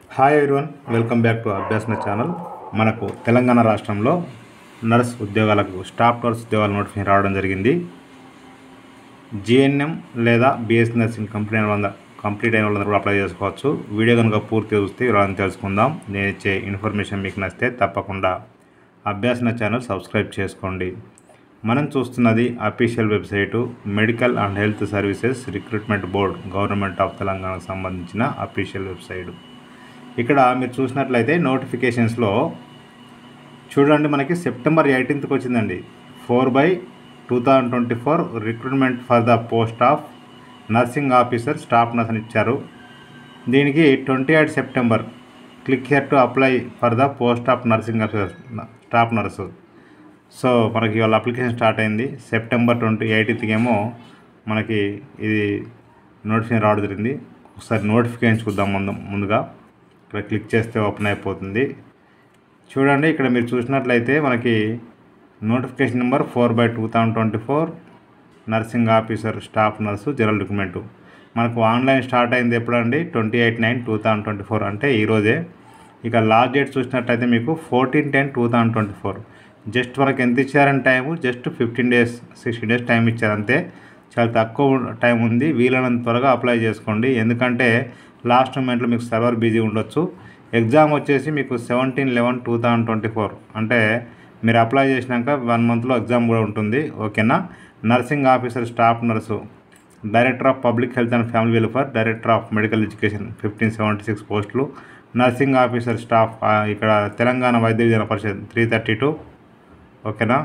hi everyone welcome back to Abhyasana channel మనకు తెలంగాణ రాష్ట్రంలో nurse ఉద్యోగాలకు స్టాఫ్ నర్స్ ఉద్యోగాల నోటిఫికేషన్ రావడం జరిగింది జిఎన్ఎం లేదా బిఎస్ నర్సింగ్ కంప్లీట్ అయిన వాళ్ళ కంప్లీట్ అయిన వాళ్ళందరూ కూడా అప్లై చేసుకోవచ్చు వీడియో కనుక పూర్తిగా చూస్తే వివరాలను తెలుసుకుందాం నేను ఇచ్చే ఇన్ఫర్మేషన్ మీకు నచ్చితే తప్పకుండా అభ్యాసన ఛానల్ సబ్స్క్రైబ్ చేసుకోండి మనం చూస్తున్నది official website medical and health services recruitment board government of తెలంగాణకు సంబంధించిన అఫీషియల్ వెబ్సైట్ ఇక్కడ మీరు చూసినట్లయితే నోటిఫికేషన్స్లో చూడండి మనకి సెప్టెంబర్ ఎయిటీన్త్కి వచ్చిందండి four by two thousand twenty four recruitment for the post of nursing officer staff nurse అని ఇచ్చారు దీనికి twenty eight September click here to apply for the post of nursing officer staff nurse so మనకి వాళ్ళ application start అయింది September twenty ఎయిటీన్త్కి ఏమో మనకి ఇది నోటిఫికేషన్ రావడం జరిగింది ఒకసారి నోటిఫికేషన్ చూద్దాం ముందు ముందుగా ఇక్కడ క్లిక్ చేస్తే ఓపెన్ అయిపోతుంది చూడండి ఇక్కడ మీరు చూసినట్లయితే మనకి notification number four by two thousand twenty four nursing officer staff nurse general recruitment మనకు ఆన్లైన్ స్టార్ట్ అయింది ఎప్పుడండి twenty eight nine two thousand twenty four అంటే ఈరోజే ఇక లాస్ట్ డేట్ చూసినట్లయితే మీకు fourteen ten two thousand twenty four just మనకి ఎంత ఇచ్చారని time just fifteen days sixteen days time ఇచ్చారు అంతే చాలా తక్కువ టైం ఉంది వీలైనంత త్వరగా అప్లై చేసుకోండి ఎందుకంటే లాస్ట్ మూమెంట్లో మీకు సర్వర్ బిజీ ఉండొచ్చు ఎగ్జామ్ వచ్చేసి మీకు seventeen eleven two thousand twenty four అంటే మీరు అప్లై చేసినాక వన్ మంత్లో ఎగ్జామ్ కూడా ఉంటుంది ఓకేనా nursing officer staff nurse director of public health and family welfare director of medical education fifteen seventy six పోస్టులు నర్సింగ్ ఆఫీసర్ స్టాఫ్ ఆ, ఇక్కడ తెలంగాణ వైద్య విధాన పరిషత్ త్రీ థర్టీ టూ ఓకేనా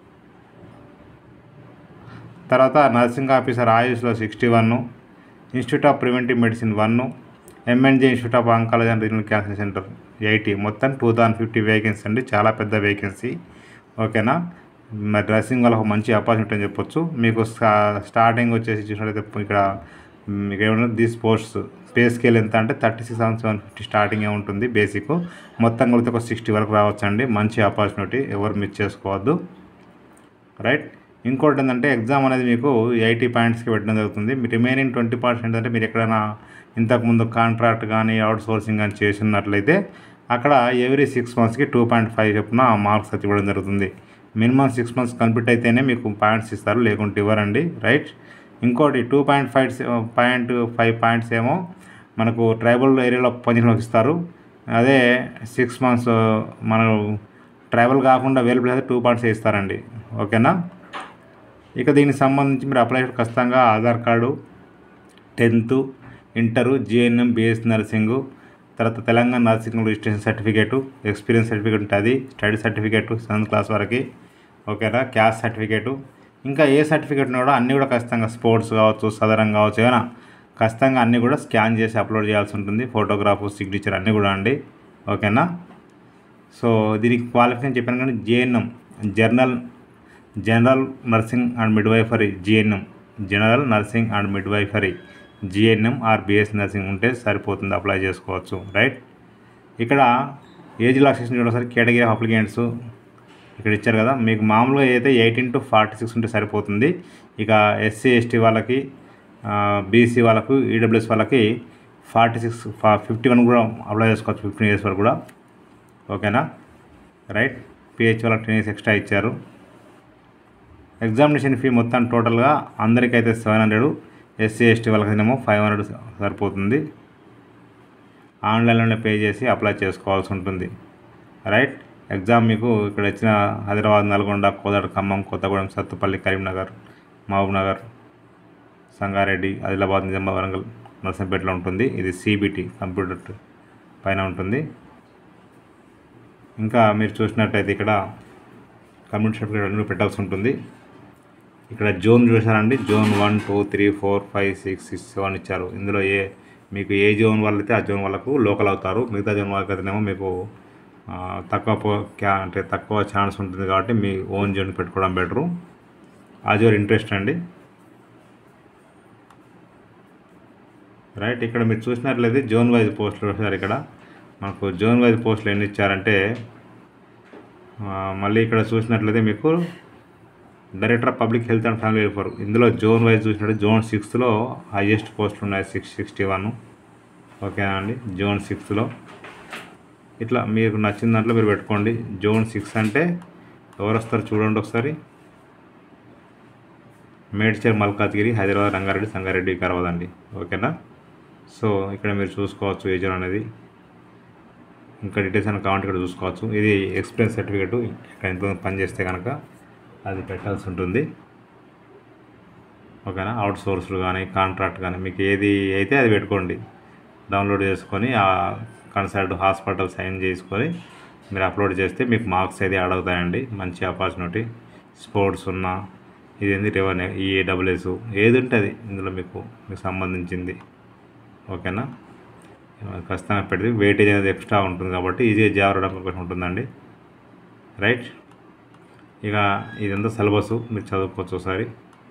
తర్వాత నర్సింగ్ ఆఫీసర్ ఆయుష్లో sixty one institute of preventive medicine one MNJ institute of oncology and regional cancer centre eighty మొత్తం two thousand fifty vacancy అండి చాలా పెద్ద వేకెన్సీ ఓకేనా మరి నర్సింగ్ వాళ్ళకి ఒక మంచి ఆపర్చునిటీ అని చెప్పొచ్చు మీకు స్టా- స్టార్టింగ్ వచ్చేసి చూసినట్లయితే ఇక్కడ మీకు ఏమన్నా దిస్ పోస్ట్స్ పే స్కేల్ ఎంత అంటే thirty six thousand seven fifty స్టార్టింగే ఉంటుంది బేసిక్ మొత్తం కలిపితే ఒక సిక్స్టీ వరకు రావచ్చండి మంచి ఆపర్చునిటీ ఎవరు మిస్ చేసుకోవద్దు రైట్ ఇంకోటి ఏంటంటే ఎగ్జామ్ అనేది మీకు ఎయిటీ పాయింట్స్కి పెట్టడం జరుగుతుంది మీ రిమైనింగ్ ట్వంటీ పర్సెంట్ అంటే మీరు ఎక్కడైనా ఇంతకుముందు కాంట్రాక్ట్ కానీ అవుట్ సోర్సింగ్ కానీ చేసినట్లయితే అక్కడ ఎవ్రీ సిక్స్ మంత్స్కి టూ పాయింట్ ఫైవ్ చొప్పున మార్క్స్ అయితే ఇవ్వడం జరుగుతుంది మినిమం సిక్స్ మంత్స్ కంప్లీట్ అయితేనే మీకు పాయింట్స్ ఇస్తారు లేకుంటే ఇవ్వరండి రైట్ ఇంకోటి two point five point five points ఏమో మనకు ట్రైబల్ ఏరియాలో పనిచేయడానికి ఇస్తారు అదే సిక్స్ మంత్స్ మనం ట్రైబల్ కాకుండా వేలు ప్లేస్ టూ పాయింట్స్ ఇస్తారండి ఓకేనా ఇక దీనికి సంబంధించి మీరు అప్లై చేసిన ఖచ్చితంగా Aadhaar card tenth inter GNM BS nursing తర్వాత Telangana nursing registration certificate experience certificate ఉంటుంది స్టడీ సర్టిఫికేటు సెవెంత్ క్లాస్ వరకు ఓకేనా క్యాస్ట్ సర్టిఫికేటు ఇంకా ఏ సర్టిఫికేట్ కూడా అన్నీ కూడా ఖచ్చితంగా స్పోర్ట్స్ కావచ్చు సదరం కావచ్చు ఏమైనా ఖచ్చితంగా అన్నీ కూడా స్కాన్ చేసి అప్లోడ్ చేయాల్సి ఉంటుంది ఫోటోగ్రాఫ్ సిగ్నేచర్ అన్నీ కూడా అండి ఓకేనా సో దీనికి క్వాలిఫికేషన్ చెప్పాను కానీ GNM journal general nursing and midwifery GNM general nursing and midwifery GNM or BS nursing ఉంటే సరిపోతుంది అప్లై చేసుకోవచ్చు రైట్ ఇక్కడ ఏజ్ రిలాక్సేషన్ చూడండి కేటగిరీ ఆఫ్ అప్లికెంట్స్ ఇక్కడ ఇచ్చారు కదా మీకు మామూలుగా అయితే ఎయిటీన్ టు ఫార్టీ సిక్స్ ఉంటే సరిపోతుంది ఇక ఎస్సీ ఎస్టీ వాళ్ళకి బీసీ వాళ్ళకు ఈడబ్ల్యూఎస్ వాళ్ళకి ఫార్టీ సిక్స్ ఫిఫ్టీ వన్ కూడా అప్లై చేసుకోవచ్చు ఫిఫ్టీన్ ఇయర్స్ వరకు కూడా ఓకేనా రైట్ పిహెచ్ వాళ్ళకి టెన్ ఇయర్స్ ఎక్స్ట్రా ఇచ్చారు ఎగ్జామినేషన్ ఫీ మొత్తం టోటల్గా అందరికైతే సెవెన్ హండ్రెడ్ ఎస్సీ ఎస్టీ వాళ్ళకైతేనేమో ఫైవ్ హండ్రెడ్ సరిపోతుంది ఆన్లైన్లోనే పే చేసి అప్లై చేసుకోవాల్సి ఉంటుంది రైట్ ఎగ్జామ్ మీకు ఇక్కడ ఇచ్చిన హైదరాబాద్ నల్గొండ కోదాడ ఖమ్మం కొత్తగూడెం సత్తుపల్లి కరీంనగర్ మహబూబ్ నగర్ సంగారెడ్డి ఆదిలాబాద్ నిజామాబాద్ వరంగల్ నర్సంపేటలో ఉంటుంది ఇది సిబిటి కంప్యూటర్ పైన ఉంటుంది ఇంకా మీరు చూసినట్టయితే ఇక్కడ కమ్యూనిటీ సర్టిఫికేట్ అన్ని పెట్టాల్సి ఉంటుంది ఇక్కడ జోన్ చూసారండి zone one two three four five six six seven ఇచ్చారు ఇందులో ఏ మీకు ఏ జోన్ వాళ్ళు అయితే ఆ జోన్ వాళ్ళకు లోకల్ అవుతారు మిగతా జోన్ వాళ్ళకి అయితేనేమో మీకు ఆ, తక్కువ పో- క్యా అంటే తక్కువ ఛాన్స్ ఉంటుంది కాబట్టి మీ ఓన్ జోన్ పెట్టుకోవడం బెటరు అది యువర్ ఇంట్రెస్ట్ అండి రైట్ ఇక్కడ మీరు చూసినట్లయితే జోన్ వైజ్ పోస్టులు వచ్చారు ఇక్కడ మనకు జోన్ వైజ్ పోస్టులు ఎన్ని ఇచ్చారంటే ఆ, మళ్ళీ ఇక్కడ చూసినట్లయితే మీకు director of public health and family welfare ఇందులో జోన్ వైజ్ చూసినట్టు జోన్ సిక్స్త్లో హైయెస్ట్ పోస్టులు ఉన్నాయి సిక్స్ సిక్స్టీ వన్ ఓకేనా అండి జోన్ సిక్స్లో ఇట్లా మీకు నచ్చిన దాంట్లో మీరు పెట్టుకోండి జోన్ సిక్స్ అంటే ఎవరు వస్తారు చూడండి ఒకసారి మేడ్చర్ మల్కాజ్గిరి హైదరాబాద్ రంగారెడ్డి సంగారెడ్డి వికారాబాద్ అండి ఓకేనా సో ఇక్కడ మీరు చూసుకోవచ్చు ఏజన్ అనేది ఇంకా డీటెయిల్స్ అని కావాలంటే ఇక్కడ చూసుకోవచ్చు ఇది ఎక్స్పీరియన్స్ సర్టిఫికేట్ ఇక్కడ ఎంత పని చేస్తే కనుక అది పెట్టాల్సి ఉంటుంది ఓకేనా అవుట్ సోర్స్లు కానీ కాంట్రాక్ట్ కానీ మీకు ఏది అయితే అది పెట్టుకోండి డౌన్లోడ్ చేసుకొని ఆ కన్సల్ట్ హాస్పిటల్ సైన్ చేసుకొని మీరు అప్లోడ్ చేస్తే మీకు మార్క్స్ అయితే యాడ్ అవుతాయండి మంచి ఆపర్చునిటీ స్పోర్ట్స్ ఉన్న ఇది ఏంది రెవెన్యూ ఈఏడబ్ల్యూఎస్ ఏది ఉంటుంది ఇందులో మీకు మీకు సంబంధించింది ఓకేనా ఖచ్చితంగా పెడితే వెయిటేజ్ అనేది ఎక్స్ట్రా ఉంటుంది కాబట్టి ఈజీగా జాబ్ రావడానికి అవకాశం ఉంటుందండి రైట్ ఇక ఇదంతా సిలబస్ మీరు చదువుకోవచ్చు ఒకసారి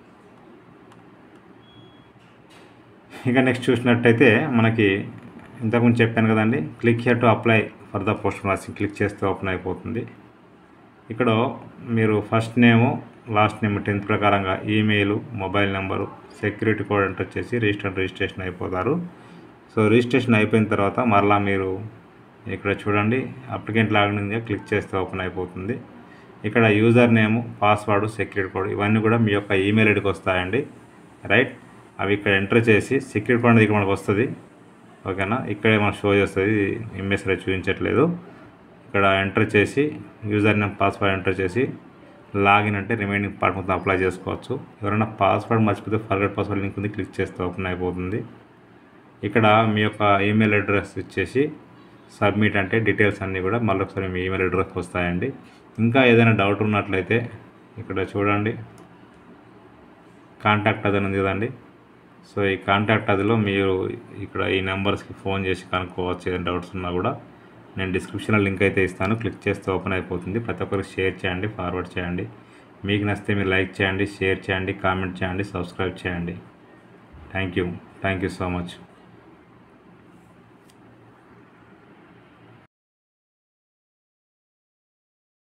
ఇక నెక్స్ట్ చూసినట్టయితే మనకి ఇంతకుముందు చెప్పాను కదండి click here to apply for the post మాస్టింగ్ క్లిక్ చేస్తే ఓపెన్ అయిపోతుంది ఇక్కడ మీరు first name last name tenth ప్రకారంగా email mobile number security code enter చేసి రిజిస్టర్ రిజిస్ట్రేషన్ అయిపోతారు సో రిజిస్ట్రేషన్ అయిపోయిన తర్వాత మరలా మీరు ఇక్కడ చూడండి అప్లికెంట్ లాగిన్ ఉంది క్లిక్ చేస్తే ఓపెన్ అయిపోతుంది ఇక్కడ user name password security code ఇవన్నీ కూడా మీ యొక్క ఈమెయిల్ ఐడికి వస్తాయండి రైట్ అవి ఇక్కడ ఎంటర్ చేసి సెక్యూరిటీ కోడ్ అనేది ఇక్కడ మనకు వస్తుంది ఓకేనా ఇక్కడే మనకు షో చేస్తుంది ఎంఎస్లో చూపించట్లేదు ఇక్కడ ఎంటర్ చేసి యూజర్ నేమ్ పాస్వర్డ్ ఎంటర్ చేసి లాగిన్ అంటే రిమైనింగ్ పార్ట్ మొత్తం అప్లై చేసుకోవచ్చు ఎవరైనా పాస్వర్డ్ మర్చిపోతే ఫర్గట్ పాస్వర్డ్ లింక్ ఉంది క్లిక్ చేస్తే ఓపెన్ అయిపోతుంది ఇక్కడ మీ యొక్క ఈమెయిల్ అడ్రస్ ఇచ్చేసి సబ్మిట్ అంటే డీటెయిల్స్ అన్నీ కూడా మళ్ళీ ఒకసారి మీ ఈమెయిల్ అడ్రస్కి వస్తాయండి ఇంకా ఏదైనా డౌట్ ఉన్నట్లయితే ఇక్కడ చూడండి కాంటాక్ట్ అది ఉంది కదండి సో ఈ కాంటాక్ట్ అదిలో మీరు ఇక్కడ ఈ నెంబర్స్కి ఫోన్ చేసి కనుక్కోవచ్చు ఏదైనా డౌట్స్ ఉన్నా కూడా నేను డిస్క్రిప్షన్లో లింక్ అయితే ఇస్తాను క్లిక్ చేస్తే ఓపెన్ అయిపోతుంది ప్రతి ఒక్కరికి షేర్ చేయండి ఫార్వర్డ్ చేయండి మీకు నచ్చితే మీరు లైక్ చేయండి షేర్ చేయండి కామెంట్ చేయండి సబ్స్క్రైబ్ చేయండి thank you thank you so much